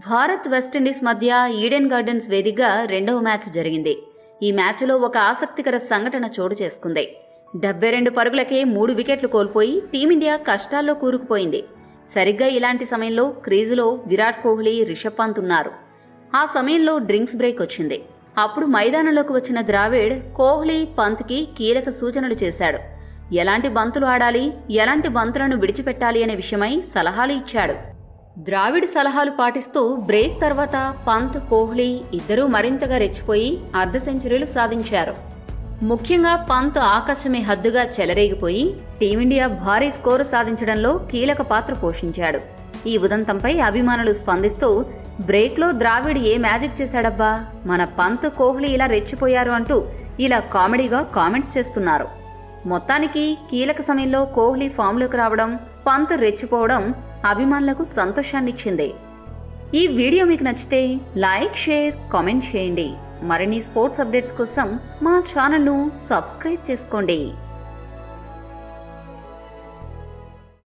Bharat West Indies మధ్య Eden Gardens వేదికగా రెండవ మ్యాచ్ జరిగింది ఈ మ్యాచ్లో ఒక ఆసక్తికర సంఘటన చోటు చేసుకుంది డెబ్బై రెండు పరుగులకే మూడు వికెట్లు కోల్పోయి టీమిండియా కష్టాల్లో కూరుకుపోయింది సరిగ్గా ఇలాంటి సమయంలో క్రీజులో విరాట్ కోహ్లీ రిషబ్ పంత్ ఉన్నారు ఆ సమయంలో డ్రింక్స్ బ్రేక్ వచ్చింది అప్పుడు మైదానంలోకి వచ్చిన ద్రావిడ్ కోహ్లీ పంత్కి కీలక సూచనలు చేశాడు ఎలాంటి బంతులు ఆడాలి ఎలాంటి బంతులను విడిచిపెట్టాలి అనే విషయమై సలహాలు ఇచ్చాడు ద్రావిడ్ సలహాలు పాటిస్తూ బ్రేక్ తర్వాత పంత్ కోహ్లీ ఇద్దరూ మరింతగా రెచ్చిపోయి అర్ధ సెంచరీలు సాధించారు ముఖ్యంగా పంత్ ఆకాశమే హద్దుగా చెలరేగిపోయి టీమిండియా భారీ స్కోరు సాధించడంలో కీలక పాత్ర పోషించాడు ఈ ఉదంతంపై అభిమానులు స్పందిస్తూ బ్రేక్లో ద్రావిడ్ ఏ మ్యాజిక్ చేశాడబ్బా మన పంత్ కోహ్లీ ఇలా రెచ్చిపోయారు అంటూ ఇలా కామెడీగా కామెంట్స్ చేస్తున్నారు మొత్తానికి కీలక సమయంలో కోహ్లీ ఫామ్లోకి రావడం పంత్ రెచ్చిపోవడం అభిమానులకు సంతోషాన్నిచ్చింది ఈ వీడియో మీకు నచ్చితే లైక్ షేర్ కామెంట్ చేయండి మరిన్ని స్పోర్ట్స్ అప్డేట్స్ కోసం మా ఛానల్ను సబ్స్క్రైబ్ చేసుకోండి